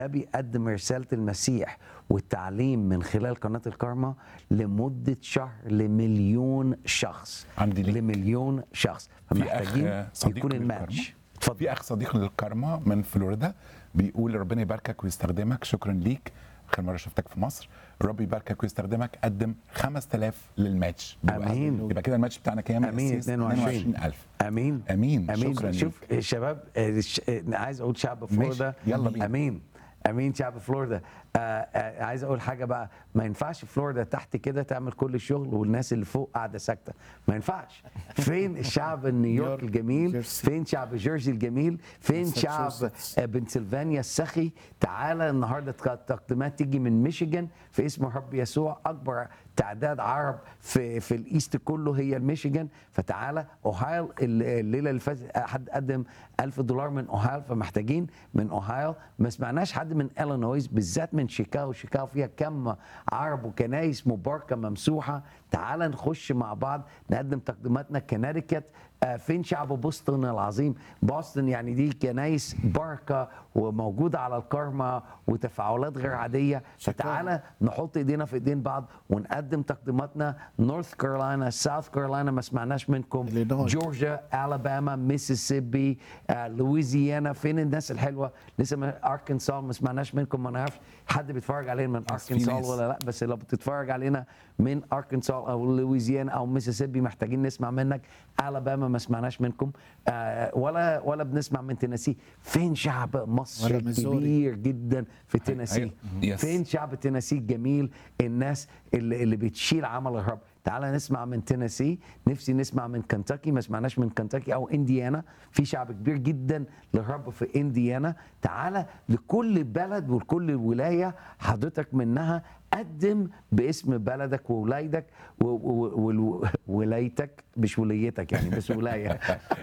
بيقدم رسالة المسيح والتعليم من خلال قناة الكارما لمدة شهر لمليون شخص عندي ليك. لمليون شخص فمحتاجين أخ صديق يكون للكارما. الماتش اتفضل في اخ صديق للكارما من فلوريدا بيقول ربنا يباركك ويستخدمك شكرا ليك اخر مره شفتك في مصر ربي يباركك ويستخدمك قدم 5000 للماتش دلوقتي. أمين. يبقى كده الماتش بتاعنا كام يا امين أسيس؟ 22 22000 امين امين امين شكرا شوف ليك. شباب آه، الش- آه، عايز اقول شعب فلوريدا يلا بينا. امين امين شعب فلوريدا آه آه عايز اقول حاجه بقى ما ينفعش فلوريدا تحت كده تعمل كل الشغل والناس اللي فوق قاعده ساكته ما ينفعش فين الشعب نيويورك نيويورك، الجميل جيرسي. فين شعب جيرسي الجميل فين شعب ماساتشوستس. آه، بنسلفانيا السخي تعالى النهارده تق- تقديمات تيجي من ميشيغان في اسم الرب يسوع اكبر تعداد عرب في في الايست كله هي الميشيغان فتعالى اوهايو ال- الليله اللي فاتت حد قدم 1000 دولار من اوهايو فمحتاجين من اوهايو ما سمعناش حد من الينويز بالذات من شيكاغو شيكاغو فيها كم عرب وكنايس مباركه ممسوحه تعالى نخش مع بعض نقدم تقديماتنا كناريكت آه، فين شعب بوسطن العظيم بوسطن يعني دي كنايس بركه وموجوده على الكارما وتفاعلات غير عاديه فتعالى نحط ايدينا في ايدين بعض ونقدم تقديماتنا نورث كارولاينا ساوث كارولاينا ما سمعناش منكم إلينوي. جورجيا الاباما ميسيسيبي آه، لويزيانا فين الناس الحلوه لسه ما اركنسال ما سمعناش منكم ما نعرفش حد بيتفرج علينا من بس في اركنسال ناس. ولا لا بس لو بتتفرج علينا من اركنسال او لويزيانا او ميسيسيبي محتاجين نسمع منك الاباما ما سمعناش منكم آه، ولا ولا بنسمع من تينيسي فين شعب مصر ولا ميزوري. كبير جدا في تينيسي أيوة. يس. فين شعب تينيسي الجميل الناس اللي, اللي بتشيل عمل الرب تعالى نسمع من تينيسي نفسي نسمع من كنتاكي ما سمعناش من كنتاكي او انديانا في شعب كبير جدا للرب في انديانا تعالى لكل بلد ولكل ولايه حضرتك منها قدم باسم بلدك وولايتك و- و- و- ولايتك مش ولايتك يعني بس ولايه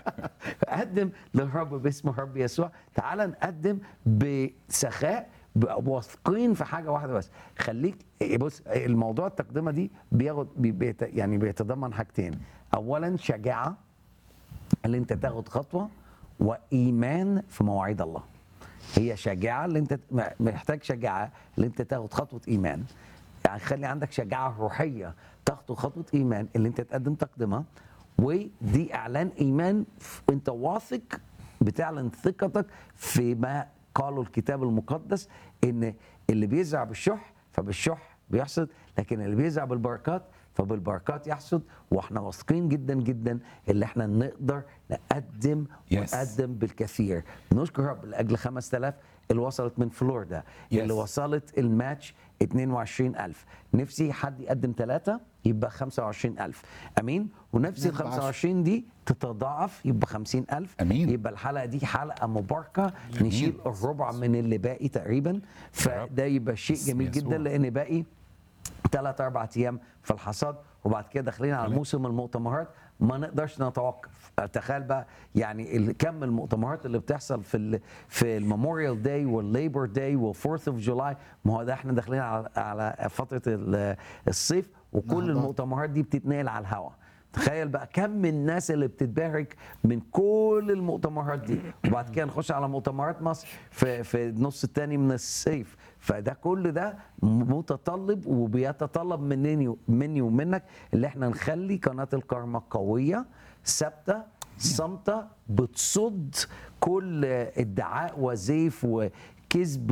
قدم للرب باسم الرب يسوع تعالى نقدم بسخاء ب- واثقين في حاجه واحده بس خليك بص الموضوع التقدمه دي بياخد بي- بيت يعني بيتضمن حاجتين اولا شجاعه اللي انت تاخد خطوه وايمان في مواعيد الله هي شجاعه اللي انت محتاج شجاعه اللي انت تاخد خطوه ايمان يعني خلي عندك شجاعه روحيه تاخد خطوه ايمان اللي انت تقدم تقدمها ودي اعلان ايمان ف- انت واثق بتعلن ثقتك فيما قاله الكتاب المقدس ان اللي بيزرع بالشح فبالشح بيحصد لكن اللي بيزرع بالبركات فبالبركات يحصد واحنا واثقين جدا جدا اللي احنا نقدر نقدم Yes. ونقدم بالكثير نشكر رب لاجل 5000 اللي وصلت من فلوريدا Yes. اللي وصلت الماتش 22000 نفسي حد يقدم ثلاثة يبقى 25000 امين ونفسي ال نعم، بعشرة. 25 دي تتضاعف يبقى 50000 أمين. يبقى الحلقه دي حلقه مباركه جميل. نشيل الربع من اللي باقي تقريبا فده يبقى شيء باسم جميل يسوع. جدا لان باقي ثلاث اربع ايام في الحصاد وبعد كده داخلين على موسم المؤتمرات ما نقدرش نتوقف تخيل بقى يعني ال- كم المؤتمرات اللي بتحصل في ال في الميموريال داي والليبر داي والفورث اوف جولاي ما هو ده احنا داخلين على على فتره ال- الصيف وكل نهضة. المؤتمرات دي بتتنقل على الهواء تخيل بقى كم الناس اللي بتتبارك من كل المؤتمرات دي وبعد كده نخش على مؤتمرات مصر في في النص الثاني من الصيف فده كل ده متطلب وبيتطلب مني مني ومنك اللي احنا نخلي قناه الكارما قويه ثابته صامته بتصد كل ادعاء وزيف وكذب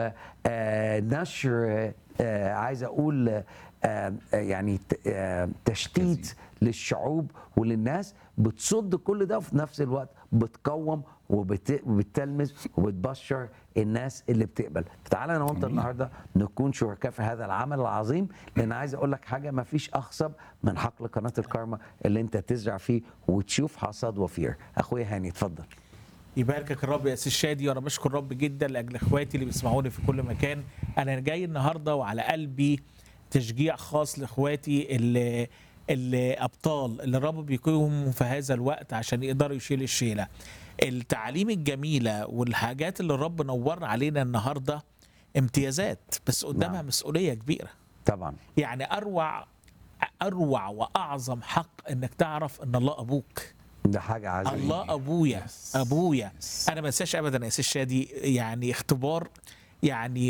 ونشر عايز اقول آه، آه، يعني ت- آه، تشتيت للشعوب وللناس بتصد كل ده وفي نفس الوقت بتقوم وبت- وبتلمس وبتبشر الناس اللي بتقبل فتعالى انا وانت أمين. النهارده نكون شركاء في هذا العمل العظيم لان عايز اقول لك حاجه ما فيش اخصب من حقل قناه الكارما اللي انت تزرع فيه وتشوف حصاد وفير اخويا هاني اتفضل يباركك الرب يا اسيس شادي وانا بشكر الرب جدا لاجل اخواتي اللي بيسمعوني في كل مكان انا جاي النهارده وعلى قلبي تشجيع خاص لاخواتي اللي اللي ابطال اللي الرب بيقيمهم في هذا الوقت عشان يقدروا يشيلوا الشيله التعليم الجميله والحاجات اللي الرب نورنا علينا النهارده امتيازات بس قدامها نعم. مسؤوليه كبيره طبعا يعني اروع اروع واعظم حق انك تعرف ان الله ابوك ده حاجه عظيمه الله ابويا ابويا انا ما انساش ابدا يا سيد شادي يعني اختبار يعني